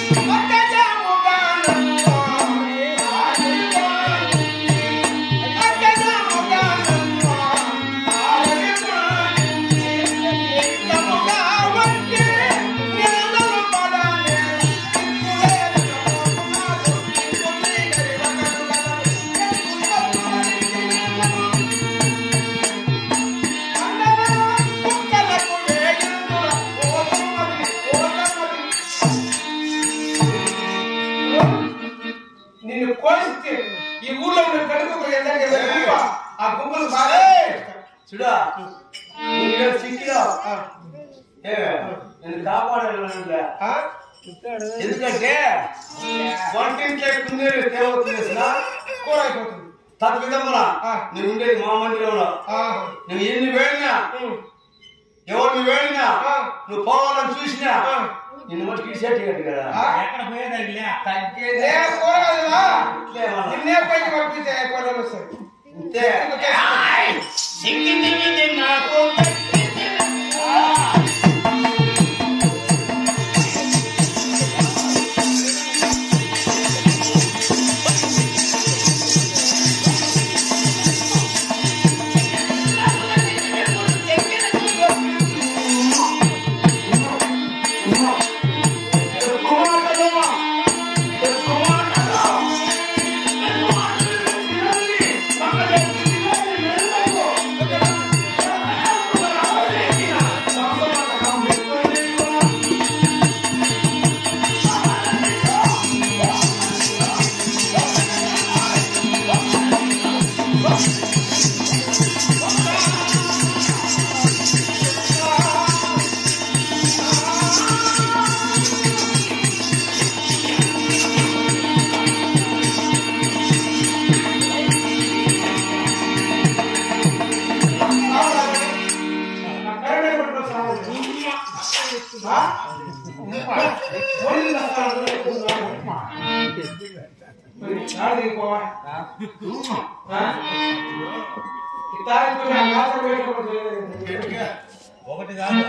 నిన్ను కోరిస్తే ఈ ఊర్లో ఉన్న కడుపు ఎంత ఆ గుంపులు బాగా చూడా నువ్వు సిక్కిరా ఏ నేను కాపాడాలి ఆ? ఎందుకంటే వంటింట్లో కుందేలు తేవచ్చిన కూర అయిపోతుంది తప్పిదమ్మరా ఆ. నువ్వు ఉండేది మా మందిరంలో ఆహా. నువ్వు ఎన్ని వేడినా ఉమ్. ఎవరిని వేడినా ఆ. నువ్వు పోవాలని చూసినా ఆ. నిన్ను మట్టుకి సెట్ కట్టు కదా ఆ? ఎక్కడ పోయేదానిలే తగ్గేదే ఏ కూర కాదురా? ఇట్లే మన. నిన్నే పైకి పంపిస్తే కూరలు వస్తాయి ఇంతే ఒకటి కాదు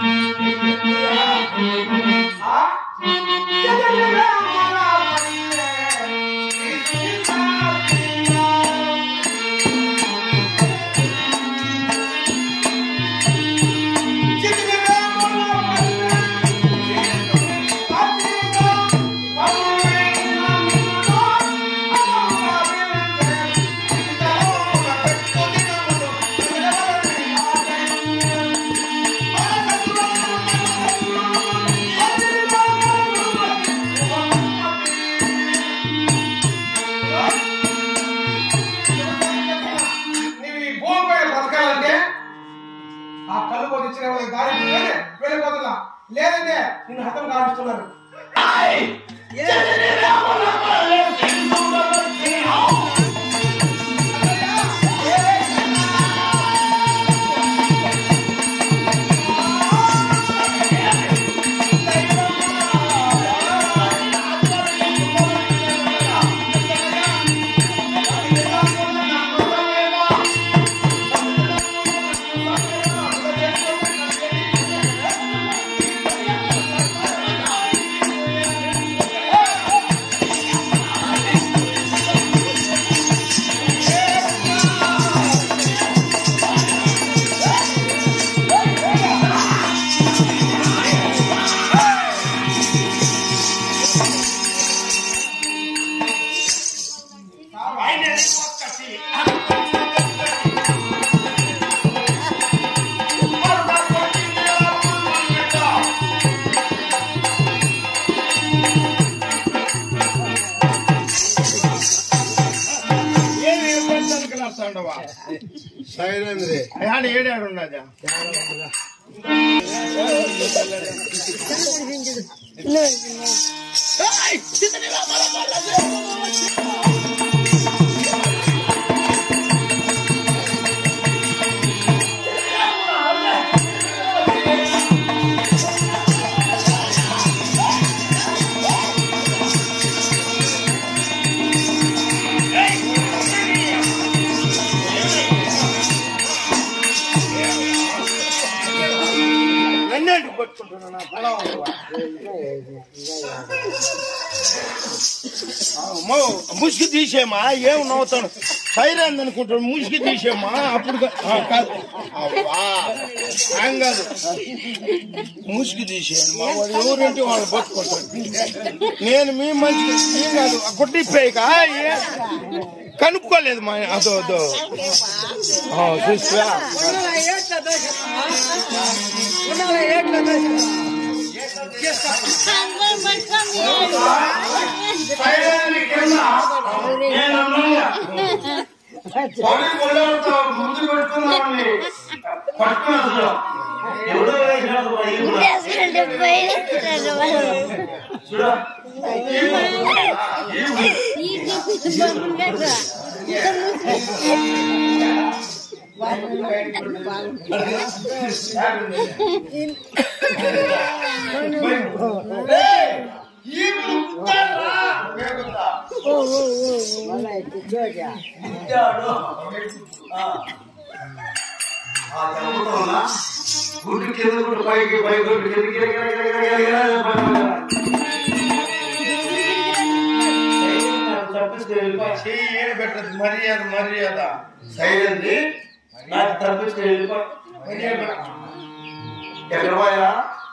నీవు ఈ భూమి పైన బతకాలంటే ఆ కళ్ళు పొందించిన వాళ్ళకి దారి తీయగానే వెళ్ళిపోతున్నా లేదంటే నిన్ను హతం కావిస్తున్నారు సైలేంద్రి ఏడాడు ఉన్నదా నన్నేంటి పట్టుకుంటున్నా నా పొలం అమ్మో, ముసుగు తీసేమా ఏం నవ్వుతాను సైరాంది అనుకుంటాడు ముసుగు తీసేమా అప్పుడు కా- ఆ, కాదు అవ్వా ఏం కాదు ముసుగు తీసేయమ్మా వాడు ఎవరంటే వాళ్ళు పట్టుకుంటాడు నేను మీ మంచి ఏం కాదు గుడ్డిపోయిక కనుక్కోలేదు మా అదో అదో ఆ, చూస్తా సైలెంట్ కింద నేను పని కొల్లవుతా ముందు పెట్టుకున్నామని పట్టుకున్నా ఎవడో వేసినాడు మరి ఇది కూడా. చూడు ఇచ్చాడు. ఆ. ఆ దెబ్బతోనా గుడ్డు కింద గుడ్డు పైకి పై గుడ్డు కింద కింద కింద కింద కింద కింద కింద తప్పిస్తే వెళ్ళిపోయి చెయ్యి ఏడు పెట్టదు మర్యాద మర్యాద సైలెంట్ నాకు తప్పిస్తే వెళ్ళిపోయి మర్యాద ఎక్కడ పోయా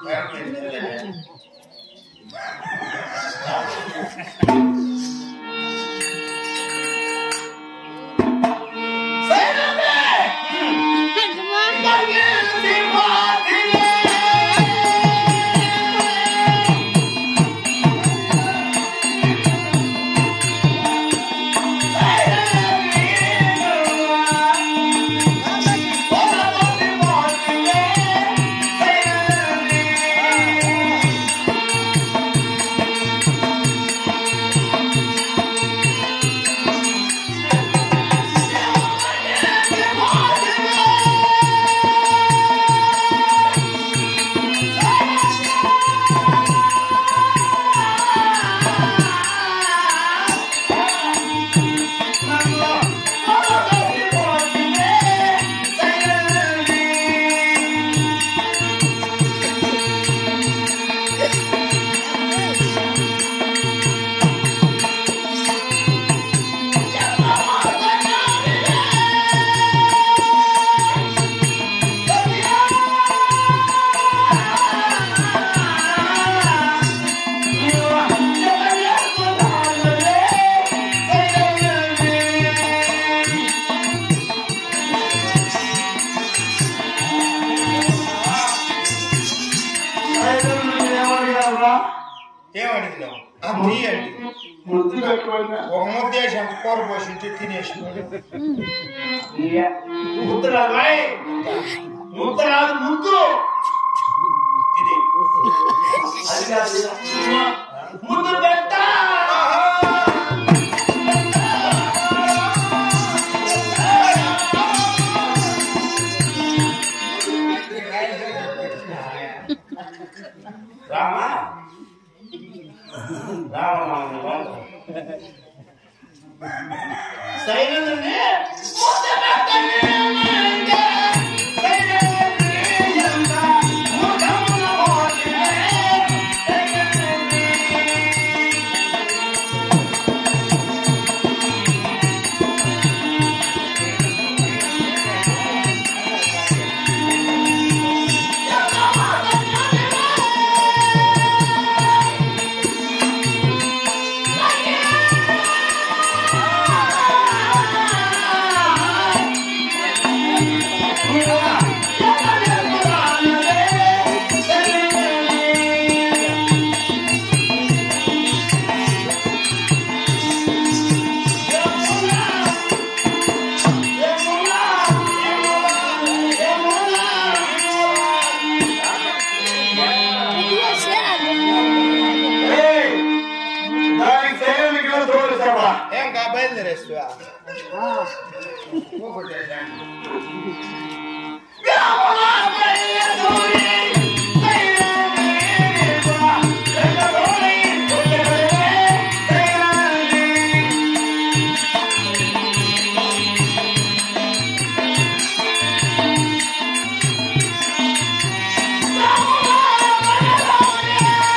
ఏమడిగినావు నీ అండి ముద్దు పెట్టుకోండి ఒక ముద్దేసి అంత కూర పోసి తినేసినాడు ముద్దురాబాయ్ ముద్దురాదు ముద్దు ఇది అది కాదు ముద్దు పెట్ట రామా రామ సైలెంట్ దానికి సైలెంట్ గా తోడుస్తావా ఏం కా బయలుదేరేస్తువా ఆ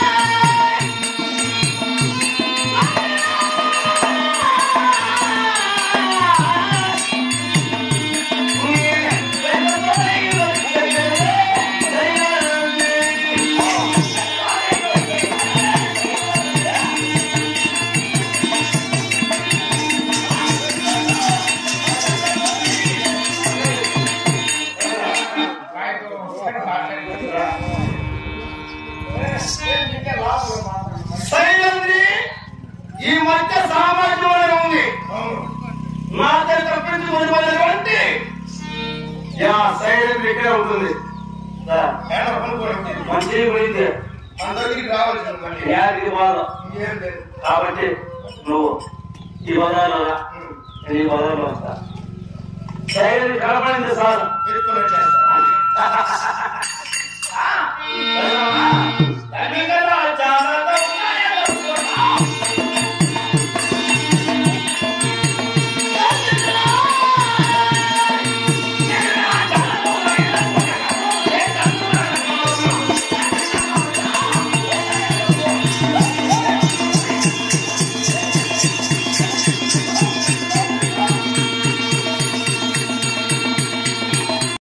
మధ్య సామాజికమైన ఉంది అవును నాతో తప్పించుకున్నటువంటి యా సైడ్ ఇక్కడే ఉంటుంది దా, ఏడో కొనుక్కోండి. మంచి పోయింది అందరికి రావాల్సింది మళ్ళీ యాదికి బాధ ఇంకేం లేదు కాబట్టి నువ్వు ఈ బజార్లో రా. ఉమ్. నేను ఈ బజార్లో వస్తా సైడ్ కనపడింది సార్ ఎత్తుకొని వచ్చేస్తా చాలా